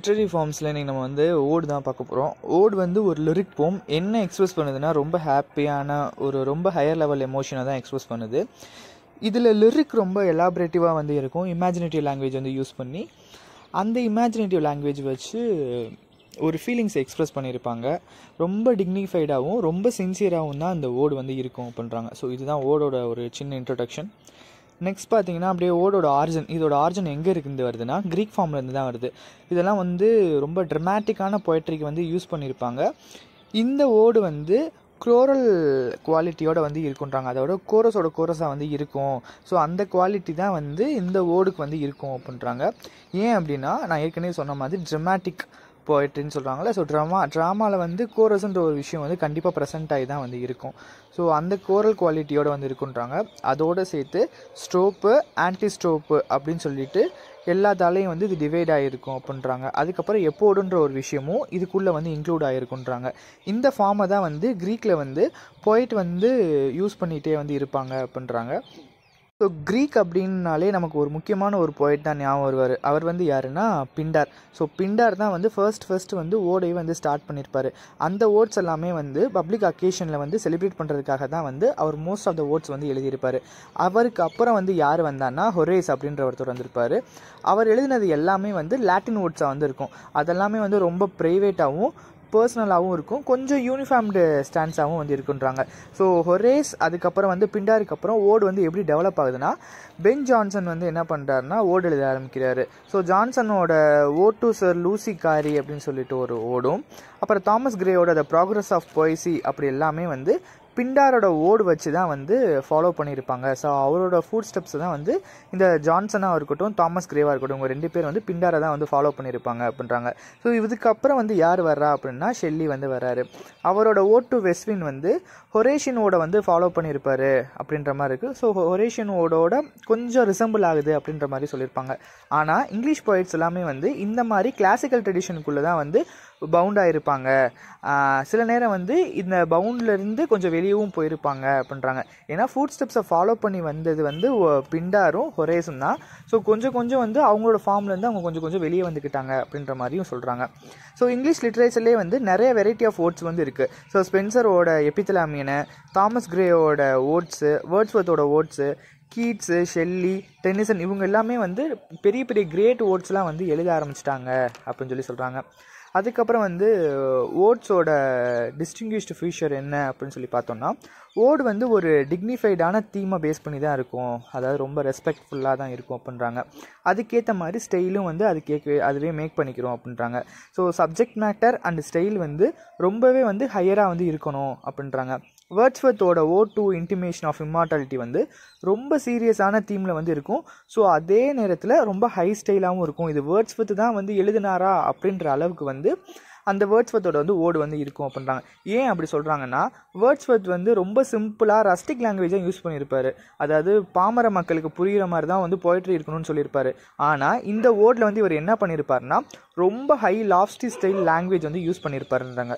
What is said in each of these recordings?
literary ஃபார்ம்ஸில் இன்றைக்கி நம்ம வந்து ஓடு தான் பார்க்க போகிறோம் ஓடு வந்து ஒரு லிரிக் போம் என்ன எக்ஸ்பிரஸ் பண்ணுதுன்னா ரொம்ப ஹாப்பியான ஒரு ரொம்ப ஹையர் லெவல் எமோஷனை தான் எக்ஸ்பிரஸ் பண்ணுது இதில் லிரிக் ரொம்ப எலாபரேட்டிவாக வந்து இருக்கும் இமேஜினேட்டிவ் லாங்குவேஜ் வந்து யூஸ் பண்ணி அந்த இமேஜினேட்டிவ் லாங்குவேஜ் வச்சு ஒரு ஃபீலிங்ஸை எக்ஸ்ப்ரெஸ் பண்ணியிருப்பாங்க ரொம்ப டிக்னிஃபைடாகவும் ரொம்ப சின்சியராகவும் தான் அந்த ஓடு வந்து இருக்கும் பண்ணுறாங்க ஸோ இதுதான் ஓடோட ஒரு சின்ன இன்ட்ரடக்ஷன் நெக்ஸ்ட் பார்த்தீங்கன்னா அப்படியே ஓடோட ஆரிஜன் இதோட ஆரிஜன் எங்கே இருந்து வருதுன்னா க்ரீக் ஃபார்ம்லேருந்து தான் வருது இதெல்லாம் வந்து ரொம்ப ட்ரமாட்டிக்கான பொயட்ரிக்கு வந்து யூஸ் பண்ணியிருப்பாங்க இந்த ஓடு வந்து குளோரல் குவாலிட்டியோட வந்து இருக்குன்றாங்க அதோட கோரஸோட கோரஸாக வந்து இருக்கும் ஸோ அந்த குவாலிட்டி தான் வந்து இந்த ஓடுக்கு வந்து இருக்கும் அப்படின்றாங்க ஏன் அப்படின்னா நான் ஏற்கனவே சொன்ன மாதிரி ட்ரமாட்டிக் போய்ட்டுன்னு சொல்கிறாங்களே ஸோ ட்ராமா ட்ராமாவில் வந்து கோரஸ்ன்ற ஒரு விஷயம் வந்து கண்டிப்பாக ப்ரெசென்ட் ஆகி தான் வந்து இருக்கும் ஸோ அந்த கோரல் குவாலிட்டியோட வந்து இருக்குன்றாங்க அதோடு சேர்த்து ஸ்ட்ரோப்பு ஆன்டி ஸ்ட்ரோப்பு அப்படின்னு சொல்லிட்டு எல்லாத்தாலையும் வந்து இது டிவைட் ஆகிருக்கும் அப்படின்றாங்க அதுக்கப்புறம் எப்போடுன்ற ஒரு விஷயமும் இதுக்குள்ளே வந்து இன்க்ளூட் ஆகிருக்குன்றாங்க இந்த ஃபார்மை தான் வந்து க்ரீக்கில் வந்து போயிட் வந்து யூஸ் பண்ணிகிட்டே வந்து இருப்பாங்க அப்படின்றாங்க ஸோ க்ரீக் அப்படின்னாலே நமக்கு ஒரு முக்கியமான ஒரு போய்ட் தான் ஞாபகம் வருவார் அவர் வந்து யாருன்னா பிண்டார் ஸோ பிண்டார் தான் வந்து ஃபர்ஸ்ட் ஃபர்ஸ்ட் வந்து ஓடையை வந்து ஸ்டார்ட் பண்ணியிருப்பார் அந்த ஓட்ஸ் எல்லாமே வந்து பப்ளிக் அக்கேஷனில் வந்து செலிப்ரேட் பண்ணுறதுக்காக தான் வந்து அவர் மோஸ்ட் ஆஃப் த ஓட்ஸ் வந்து எழுதியிருப்பார் அவருக்கு அப்புறம் வந்து யார் வந்தான்னா ஹொரேஸ் அப்படின்ற ஒருத்தர் வந்திருப்பார் அவர் எழுதினது எல்லாமே வந்து லாட்டின் ஓட்ஸாக வந்து இருக்கும் அதெல்லாமே வந்து ரொம்ப ப்ரைவேட்டாகவும் பர்சனலாகவும் இருக்கும் கொஞ்சம் யூனிஃபார்ம்டு ஸ்டாண்ட்ஸாகவும் வந்து இருக்குன்றாங்க ஸோ ஹொரேஸ் அதுக்கப்புறம் வந்து பிண்டாருக்கு அப்புறம் ஓடு வந்து எப்படி டெவலப் ஆகுதுன்னா பென் ஜான்சன் வந்து என்ன பண்ணுறாருனா ஓடு எழுத ஆரம்பிக்கிறாரு ஸோ ஜான்சனோட ode to sir Lucius Cary அப்படின்னு சொல்லிட்டு ஒரு ஓடும் அப்புறம் தாமஸ் கிரேயோட த ப்ராக்ரஸ் ஆஃப் பொய்சி அப்படி எல்லாமே வந்து பிண்டாரோட ஓடு வச்சு தான் வந்து ஃபாலோ பண்ணியிருப்பாங்க ஸோ அவரோட ஃபுட் ஸ்டெப்ஸ் தான் வந்து இந்த ஜான்சனாக இருக்கட்டும் தாமஸ் கிரேவாக இருக்கட்டும் இவங்க ரெண்டு பேர் வந்து பிண்டாரை தான் வந்து ஃபாலோ பண்ணியிருப்பாங்க அப்படின்றாங்க ஸோ இதுக்கப்புறம் வந்து யார் வர்றா அப்படின்னா ஷெல்லி வந்து வர்றாரு அவரோட ஓட் டு வெஸ்வின் வந்து ஹொரேஷியன் ஓட வந்து ஃபாலோ பண்ணியிருப்பாரு அப்படின்ற மாதிரி இருக்குது ஸோ ஹொரேஷியன் ஓடோட கொஞ்சம் ரிசம்பிள் ஆகுது அப்படின்ற மாதிரி சொல்லியிருப்பாங்க ஆனால் இங்கிலீஷ் போயிட்ஸ் எல்லாமே வந்து இந்த மாதிரி கிளாசிக்கல் ட்ரெடிஷனுக்குள்ளே தான் வந்து பவுண்டாக இருப்பாங்க சில நேரம் வந்து இந்த பவுண்ட்லேருந்து கொஞ்சம் வெளியவும் போயிருப்பாங்க அப்படின்றாங்க ஏன்னா ஃபுட் ஸ்டெப்ஸை ஃபாலோ பண்ணி வந்தது வந்து பிண்டாரும் ஹொரேஸும் தான் ஸோ கொஞ்சம் கொஞ்சம் வந்து அவங்களோட ஃபார்ம்லேருந்து அவங்க கொஞ்சம் கொஞ்சம் வெளியே வந்துக்கிட்டாங்க அப்படின்ற மாதிரியும் சொல்கிறாங்க ஸோ இங்கிலீஷ் லிட்ரேச்சர்லேயே வந்து நிறைய வெரைட்டி ஆஃப் ஓட்ஸ் வந்து இருக்குது ஸோ ஸ்பென்சரோட எப்பித்தலாமியனை தாமஸ் கிரேயோட ஓட்ஸு வேர்ட்ஸ்வர்த்தோட ஓட்ஸு கீட்ஸு ஷெல்லி டென்னிசன் இவங்க எல்லாமே வந்து பெரிய பெரிய கிரேட் ஓட்ஸ்லாம் வந்து எழுத ஆரம்பிச்சிட்டாங்க அப்படின்னு சொல்லி சொல்கிறாங்க அதுக்கப்புறம் வந்து ஓட்ஸோட டிஸ்டிங்யூஷ்டு ஃபியூச்சர் என்ன அப்படின்னு சொல்லி பார்த்தோம்னா ஓடு வந்து ஒரு டிக்னிஃபைடான தீமை பேஸ் பண்ணி தான் இருக்கும் அதாவது ரொம்ப ரெஸ்பெக்ட்ஃபுல்லாக தான் இருக்கும் அப்படின்றாங்க அதுக்கேற்ற மாதிரி ஸ்டைலும் வந்து அது கேட்க அதுவே மேக் பண்ணிக்கிறோம் அப்படின்றாங்க so subject matter and style வந்து ரொம்பவே வந்து ஹையராக வந்து இருக்கணும் அப்படின்றாங்க வேர்ட்ஸ்வர்த்தோட ode to intimation of immortality வந்து ரொம்ப சீரியஸான தீமில் வந்து இருக்கும் ஸோ அதே நேரத்தில் ரொம்ப ஹை ஸ்டைலாகவும் இருக்கும் இது வேர்ட்ஸ்வர்த் தான் வந்து எழுதினாரா அப்படின்ற அளவுக்கு வந்து அந்த வேர்ட்ஸ்வர்த்தோட வந்து ஓடு வந்து இருக்கும் அப்படின்றாங்க ஏன் அப்படி சொல்கிறாங்கன்னா வேர்ட்ஸ்வர்த் வந்து ரொம்ப சிம்பிளாக ரஸ்டிக் லாங்குவேஜாக யூஸ் பண்ணியிருப்பாரு அதாவது பாமர மக்களுக்கு புரிகிற மாதிரி தான் வந்து போய்ட்ரி இருக்கணும்னு சொல்லியிருப்பாரு ஆனால் இந்த ஓடில் வந்து இவர் என்ன பண்ணியிருப்பாருன்னா ரொம்ப ஹை லாஃப்டி ஸ்டைல் லாங்குவேஜ் வந்து யூஸ் பண்ணியிருப்பாருன்றாங்க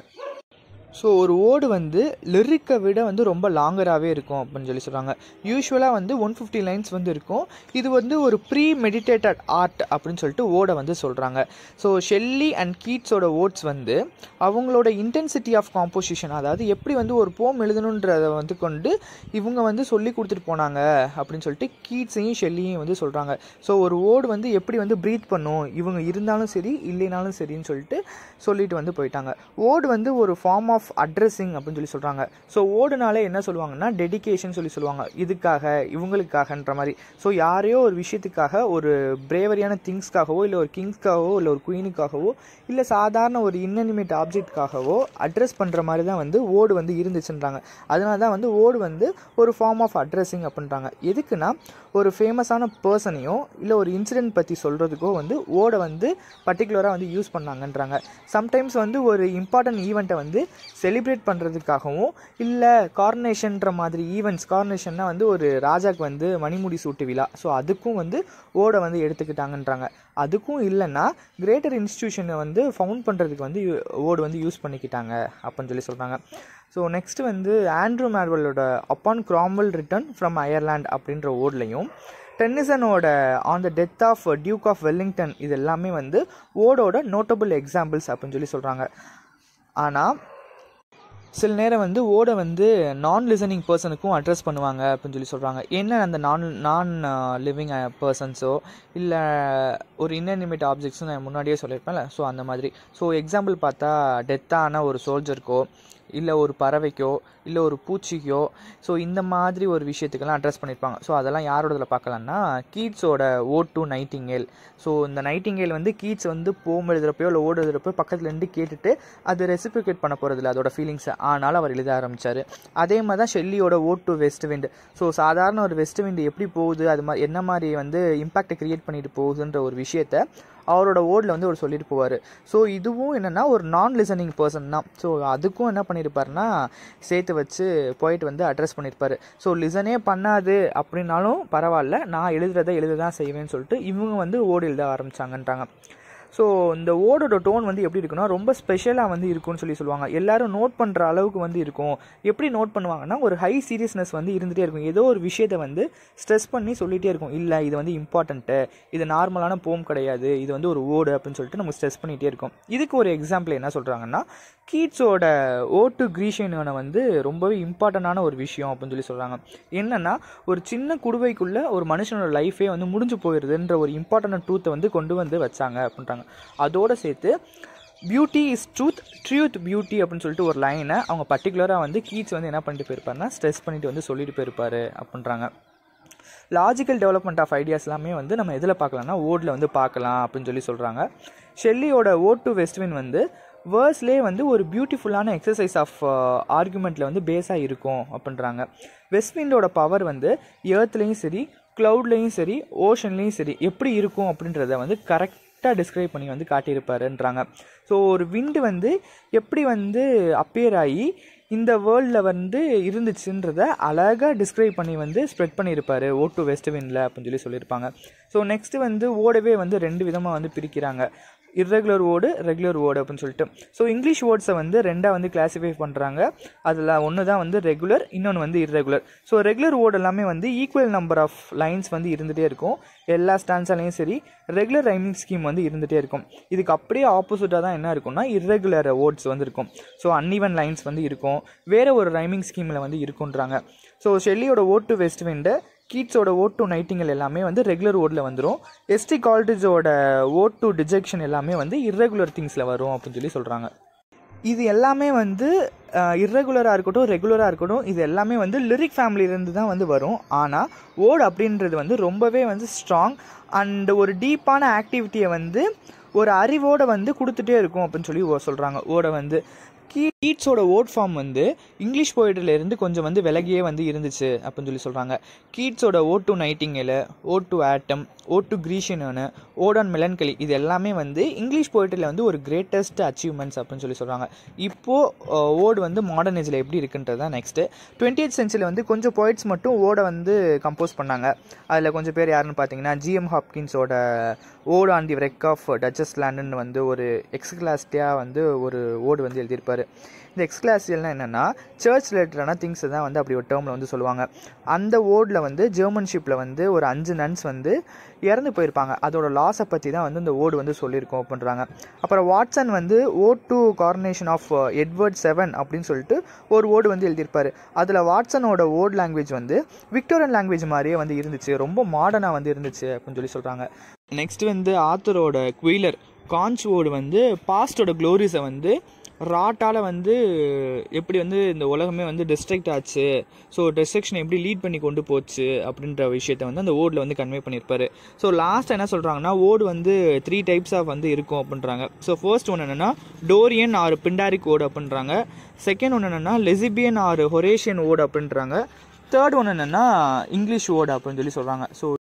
ஸோ ஒரு ஓடு வந்து லிரிக்கை விட வந்து ரொம்ப லாங்கராகவே இருக்கும் அப்படின்னு சொல்லி சொல்கிறாங்க யூஸ்வலாக வந்து ஒன் ஃபிஃப்டி லைன்ஸ் வந்து இருக்கும் இது வந்து ஒரு ப்ரீ மெடிடேட்டட் ஆர்ட் அப்படின்னு சொல்லிட்டு ஓடை வந்து சொல்கிறாங்க ஸோ ஷெல்லி அண்ட் கீட்ஸோட ஓட்ஸ் வந்து அவங்களோட இன்டென்சிட்டி ஆஃப் காம்போசிஷன் அதாவது எப்படி வந்து ஒரு போம் எழுதணுன்றதை வந்து கொண்டு இவங்க வந்து சொல்லி கொடுத்துட்டு போனாங்க அப்படின்னு சொல்லிட்டு கீட்ஸையும் ஷெல்லியும் வந்து சொல்கிறாங்க ஸோ ஒரு ஓடு வந்து எப்படி வந்து ப்ரீத் பண்ணும் இவங்க இருந்தாலும் சரி இல்லைனாலும் சரின்னு சொல்லிட்டு சொல்லிட்டு வந்து போயிட்டாங்க ஓடு வந்து ஒரு ஃபார்ம் ஆஃப் அட்ரஸிங் அப்படின்னு சொல்லி சொல்கிறாங்க ஸோ ஓடுனாலே என்ன சொல்லுவாங்கன்னா டெடிகேஷன் சொல்லி சொல்லுவாங்க இதுக்காக இவங்களுக்காகன்ற மாதிரி ஸோ யாரையோ ஒரு விஷயத்துக்காக ஒரு பிரேவரியான திங்ஸ்க்காகவோ இல்லை ஒரு கிங்ஸ்க்காகவோ இல்லை ஒரு குயினுக்காகவோ இல்லை சாதாரண ஒரு இன்னனிமேட் ஆப்ஜெக்ட்காகவோ அட்ரஸ் பண்ணுற மாதிரி தான் வந்து ஓடு வந்து இருந்துச்சுன்றாங்க அதனால தான் வந்து ஓடு வந்து ஒரு ஃபார்ம் ஆஃப் அட்ரஸிங் அப்படின்றாங்க எதுக்குன்னா ஒரு ஃபேமஸான பர்சனையோ இல்லை ஒரு இன்சிடென்ட் பற்றி சொல்கிறதுக்கோ வந்து ஓடை வந்து பர்டிகுலராக வந்து யூஸ் பண்ணாங்கன்றாங்க சம்டைம்ஸ் வந்து ஒரு இம்பார்ட்டன்ட் ஈவெண்ட்டை வந்து செலிப்ரேட் பண்ணுறதுக்காகவும் இல்லை கார்னேஷன்ற மாதிரி ஈவெண்ட்ஸ் கார்னேஷன்னா வந்து ஒரு ராஜாக்கு வந்து மணிமுடி சூட்டு விழா ஸோ அதுக்கும் வந்து ஓடை வந்து எடுத்துக்கிட்டாங்கன்றாங்க அதுக்கும் இல்லைன்னா கிரேட்டர் இன்ஸ்டியூஷனை வந்து ஃபவுண்ட் பண்ணுறதுக்கு வந்து ஓடு வந்து யூஸ் பண்ணிக்கிட்டாங்க அப்படின்னு சொல்லி சொல்கிறாங்க ஸோ நெக்ஸ்ட் வந்து ஆண்ட்ரூ மேர்வலோட upon Cromwell return from Ireland அப்படின்ற ஓட்லையும் டென்னிசனோட on the death of Duke of Wellington இது எல்லாமே வந்து ஓடோட நோட்டபிள் எக்ஸாம்பிள்ஸ் அப்படின்னு சொல்லி சொல்கிறாங்க ஆனால் சில நேரம் வந்து ஓட வந்து நான் லிசனிங் பர்சனுக்கும் அட்ரஸ் பண்ணுவாங்க அப்படின்னு சொல்லி சொல்கிறாங்க என்ன அந்த நான் நான் லிவிங் பர்சன்ஸோ இல்லை ஒரு இன்னிமேட் ஆப்ஜெக்ட்ஸும் நான் முன்னாடியே சொல்லியிருப்பேன்ல ஸோ அந்த மாதிரி ஸோ எக்ஸாம்பிள் பார்த்தா டெத்தான ஒரு சோல்ஜருக்கோ இல்லை ஒரு பறவைக்கோ இல்லை ஒரு பூச்சிக்கோ ஸோ இந்த மாதிரி ஒரு விஷயத்துக்கெல்லாம் அட்ரஸ் பண்ணியிருப்பாங்க ஸோ அதெல்லாம் யாரோடதில் பார்க்கலாம்னா கீட்ஸோட ஓ டு நைட்டிங்கேல் ஸோ இந்த நைட்டிங்கேல் வந்து கீட்ஸ் வந்து போம் எழுதுறப்போ இல்லை ஓடு எழுதுறப்போ பக்கத்துல இருந்து கேட்டுட்டு அது ரெசிபிகேட் பண்ண போகிறதில்ல அதோட ஃபீலிங்ஸை ஆனால் அவர் எழுத ஆரம்பித்தார் அதே மாதிரி தான் ஷெல்லியோட ode to west wind so சாதாரண ஒரு வெஸ்ட் விண்ட் எப்படி போகுது அது மாதிரி என்ன மாதிரி வந்து இம்பாக்டை கிரியேட் பண்ணிட்டு போகுதுன்ற ஒரு விஷயத்த அவரோட ஓடில் வந்து அவர் சொல்லிட்டு போவார் ஸோ இதுவும் என்னென்னா ஒரு நான் லிசனிங் பர்சன் தான் ஸோ அதுக்கும் என்ன பண்ணியிருப்பாருன்னா சேர்த்து வச்சு போயிட்டு வந்து அட்ரஸ் பண்ணியிருப்பாரு ஸோ லிசனே பண்ணாது அப்படின்னாலும் பரவாயில்ல நான் எழுதுறதை எழுத தான் செய்வேன்னு சொல்லிட்டு இவங்க வந்து ஓடு எழுத ஆரம்பிச்சாங்கன்றாங்க ஸோ இந்த ஓடோட டோன் வந்து எப்படி இருக்குன்னா ரொம்ப ஸ்பெஷலாக வந்து இருக்கும்னு சொல்லி சொல்லுவாங்க எல்லாரும் நோட் பண்ணுற அளவுக்கு வந்து இருக்கும் எப்படி நோட் பண்ணுவாங்கன்னா ஒரு ஹை சீரியஸ்னஸ் வந்து இருந்துகிட்டே இருக்கும் ஏதோ ஒரு விஷயத்தை வந்து ஸ்ட்ரெஸ் பண்ணி சொல்லிகிட்டே இருக்கும் இல்லை இது வந்து இம்பார்ட்டண்ட்டு இது நார்மலான போம் கிடையாது இது வந்து ஒரு ஓடு அப்படின்னு சொல்லிட்டு நமக்கு ஸ்ட்ரெஸ் பண்ணிகிட்டே இருக்கும் இதுக்கு ஒரு எக்ஸாம்பிள் என்ன சொல்கிறாங்கன்னா கீட்ஸோட ஓட்டு கிரீஷியனை வந்து ரொம்பவே இம்பார்ட்டண்டான ஒரு விஷயம் அப்படின்னு சொல்லி சொல்கிறாங்க என்னென்னா ஒரு சின்ன குடுவைக்குள்ளே ஒரு மனுஷனோட லைஃபே வந்து முடிஞ்சு போயிடுதுன்ற ஒரு இம்பார்ட்டன்ட் ட்ரூத்தை வந்து கொண்டு வந்து வச்சாங்க அப்படின்றாங்க அதோடு சேர்த்து beauty is truth truth beauty அப்படின்னு சொல்லிட்டு ஒரு லைனை அவங்க பர்டிகுலராக வந்து கீட்ஸ் வந்து என்ன பண்ணிட்டு போயிருப்பாருன்னா ஸ்ட்ரெஸ் பண்ணிட்டு வந்து சொல்லிட்டு போயிருப்பாரு அப்படின்றாங்க லாஜிக்கல் டெவலப்மெண்ட் ஆஃப் ஐடியாஸ் எல்லாமே வந்து நம்ம எதில் பார்க்கலாம்னா ஓடில் வந்து பார்க்கலாம் அப்படின்னு சொல்லி சொல்கிறாங்க ஷெல்லியோட ஓட் டு வெஸ்ட்வின் வந்து வேர்ஸ்லேயே வந்து ஒரு பியூட்டிஃபுல்லான எக்ஸசைஸ் ஆஃப் ஆர்குமெண்ட்டில் வந்து பேஸாக இருக்கும் அப்படின்றாங்க வெஸ்ட்விண்டோட பவர் வந்து ஏர்த்லேயும் சரி க்ளவுட்லேயும் சரி ஓஷன்லேயும் சரி எப்படி இருக்கும் அப்படின்றத வந்து கரெக்டாக டிஸ்கிரைப் பண்ணி வந்து காட்டியிருப்பாருன்றாங்க ஸோ ஒரு விண்டு வந்து எப்படி வந்து அப்பியர் ஆகி இந்த வேர்ல்டில் வந்து இருந்துச்சுன்றத அழகாக டிஸ்கிரைப் பண்ணி வந்து ஸ்ப்ரெட் பண்ணியிருப்பார் ஓ டு வெஸ்ட் விண்டில் அப்படின்னு சொல்லி சொல்லியிருப்பாங்க ஸோ நெக்ஸ்ட்டு வந்து ஓடவே வந்து ரெண்டு விதமாக வந்து பிரிக்கிறாங்க இர்ரெகுலர் வேர்டு ரெகுலர் வேர்டு அப்படின்னு சொல்லிட்டு ஸோ இங்கிலீஷ் வேர்ட்ஸை வந்து ரெண்டாக வந்து கிளாஸிஃபை பண்ணுறாங்க அதில் ஒன்று தான் வந்து ரெகுலர் இன்னொன்று வந்து இர்ரெகுலர் ஸோ ரெகுலர் வேர்டு எல்லாமே வந்து ஈக்குவல் நம்பர் ஆஃப் லைன்ஸ் வந்து இருந்துகிட்டே இருக்கும் எல்லா ஸ்டான்ஸாலையும் சரி ரெகுலர் ரைமிங் ஸ்கீம் வந்து இருந்துகிட்டே இருக்கும் இதுக்கு அப்படியே ஆப்போசிட்டாக தான் என்ன இருக்கும்னா இர்ரெகுலர் வேர்ட்ஸ் வந்து இருக்கும் ஸோ அன்இவன் லைன்ஸ் வந்து இருக்கும் வேறு ஒரு ரைமிங் ஸ்கீமில் வந்து இருக்குன்றாங்க ஸோ ஷெல்லியோட ஓட் டு வெஸ்ட் விண்டு கீட்ஸோட ஓட் டு நைட்டிங்கல் எல்லாமே வந்து ரெகுலர் ஓடில் வந்துடும் எஸ்டி கால்டேஜோட ஓட் டு டிஜெக்ஷன் எல்லாமே வந்து இர்ரெகுலர் திங்ஸில் வரும் அப்படின்னு சொல்லி சொல்கிறாங்க இது எல்லாமே வந்து இர்ரெகுலராக இருக்கட்டும் ரெகுலராக இருக்கட்டும் இது எல்லாமே வந்து லிரிக் ஃபேமிலியிலேருந்து தான் வந்து வரும் ஆனால் ஓட் அப்படின்றது வந்து ரொம்பவே வந்து ஸ்ட்ராங் அண்ட் ஒரு டீப்பான ஆக்டிவிட்டியை வந்து ஒரு அறிவோடு வந்து கொடுத்துட்டே இருக்கும் அப்படின்னு சொல்லி சொல்கிறாங்க ஓட வந்து கீ கீட்ஸோட ஓட் ஃபார்ம் வந்து இங்கிலீஷ் போய்ட்ரிலேருந்து கொஞ்சம் வந்து விலகியே வந்து இருந்துச்சு அப்படின்னு சொல்லி சொல்கிறாங்க கீட்ஸோட ஓ டு நைட்டிங்கேல ode to autumn ode to கிரீஷியனு ஓடான் மெலன்கலி இது எல்லாமே வந்து இங்கிலீஷ் போய்ட்ரியில் வந்து ஒரு கிரேட்டஸ்ட் அச்சீவ்மெண்ட்ஸ் அப்படின்னு சொல்லி சொல்கிறாங்க இப்போது ஓடு வந்து மாடர்ன் ஏஜில் எப்படி இருக்குன்றது தான் நெக்ஸ்ட்டு டுவெண்ட்டி சென்ச்சுரியில் வந்து கொஞ்சம் போய்ட்ஸ் மட்டும் ஓட வந்து கம்போஸ் பண்ணாங்க அதில் கொஞ்சம் பேர் யாருன்னு பார்த்தீங்கன்னா ஜிஎம் ஹாப்கின்ஸோட ode on the wreck of டச்சஸ் லேண்டுன்னு வந்து ஒரு எக்ஸ்கிளாஸ்டியாக வந்து ஒரு ஓடு வந்து எழுதியிருப்பார் இந்த எக்ஸ்கிளாசியல்னால் என்னென்னா சர்ச் ரிலேட்டடான திங்ஸ் தான் வந்து அப்படி ஒரு டேர்மில் வந்து சொல்லுவாங்க அந்த ஓடில் வந்து ஜெர்மன்ஷிப்பில் வந்து ஒரு அஞ்சு நன்ஸ் வந்து இறந்து போயிருப்பாங்க அதோட லாஸை பற்றி தான் வந்து இந்த ஓடு வந்து சொல்லியிருக்கோம் அப்படின்றாங்க அப்புறம் வாட்சன் வந்து ode to coronation of Edward seven அப்படின்னு சொல்லிட்டு ஒரு ஓடு வந்து எழுதியிருப்பார் அதில் வாட்சனோட ஓட் லாங்குவேஜ் வந்து விக்டோரியன் லாங்குவேஜ் மாதிரியே வந்து இருந்துச்சு ரொம்ப மாடர்னாக வந்து இருந்துச்சு அப்படின்னு சொல்லி சொல்கிறாங்க நெக்ஸ்ட் வந்து ஆத்தரோட குயிலர் கான்ச் ஓடு வந்து பாஸ்டோட க்ளோரிஸை வந்து ராட்டால் வந்து எப்படி வந்து இந்த உலகமே வந்து டிஸ்ட்ரக்ட் ஆச்சு ஸோ டிஸ்ட்ரக்ஷன் எப்படி லீட் பண்ணி கொண்டு போச்சு அப்படின்ற விஷயத்த வந்து அந்த ஓடில் வந்து கன்வே பண்ணியிருப்பாரு ஸோ லாஸ்ட் என்ன சொல்கிறாங்கன்னா ஓடு வந்து த்ரீ டைப்ஸ் ஆஃப் வந்து இருக்கும் அப்படின்றாங்க ஸோ ஃபர்ஸ்ட் ஒன்று என்னென்னா டோரியன் ஆர் பிண்டாரிக் ஓடு அப்படின்றாங்க செகண்ட் ஒன்று என்னென்னா லெசிபியன் ஆர் ஹொரேஷியன் ஓடு அப்படின்றாங்க தேர்ட் ஒன்று என்னென்னா இங்கிலீஷ் ஓடு அப்படின்னு சொல்லி சொல்கிறாங்க ஸோ